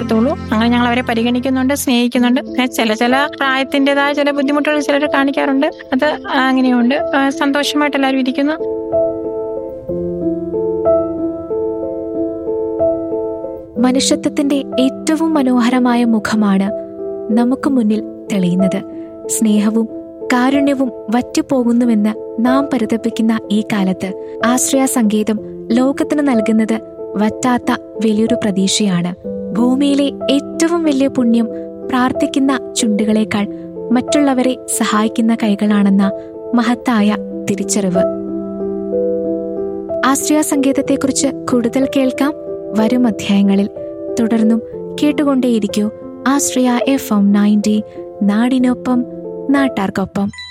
പറ്റത്തുള്ളൂ അങ്ങനെ ഞങ്ങൾ അവരെ പരിഗണിക്കുന്നുണ്ട് സ്നേഹിക്കുന്നുണ്ട് പിന്നെ ചില ചില പ്രായത്തിൻ്റെതായ ചില ബുദ്ധിമുട്ടുകൾ ചിലർ കാണിക്കാറുണ്ട് അത് അങ്ങനെയുണ്ട് ആ, സന്തോഷമായിട്ട് എല്ലാവരും ഇരിക്കുന്നു മനുഷ്യത്വത്തിന്റെ ഏറ്റവും മനോഹരമായ മുഖമാണ് നമുക്ക് മുന്നിൽ തെളിയുന്നത് സ്നേഹവും കാരുണ്യവും വറ്റുപോകുന്നുവെന്ന് നാം പരിതപിക്കുന്ന ഈ കാലത്ത് ആശ്രയ സംഗീതം ലോകത്തിന് നൽകുന്നത് വറ്റാത്ത വലിയൊരു പ്രതീക്ഷയാണ് ഭൂമിയിലെ ഏറ്റവും വലിയ പുണ്യം പ്രാർത്ഥിക്കുന്ന ചുണ്ടുകളേക്കാൾ മറ്റുള്ളവരെ സഹായിക്കുന്ന കൈകളാണെന്ന മഹത്തായ തിരിച്ചറിവ് ആശ്രയ സംഗീതത്തെക്കുറിച്ച് കൂടുതൽ കേൾക്കാം വരും അധ്യായങ്ങളിൽ തുടർന്നും കേട്ടുകൊണ്ടേയിരിക്കൂ ആശ്രയ എഫ് എം നയൻറ്റി നാടിനൊപ്പം നാട്ടാർക്കൊപ്പം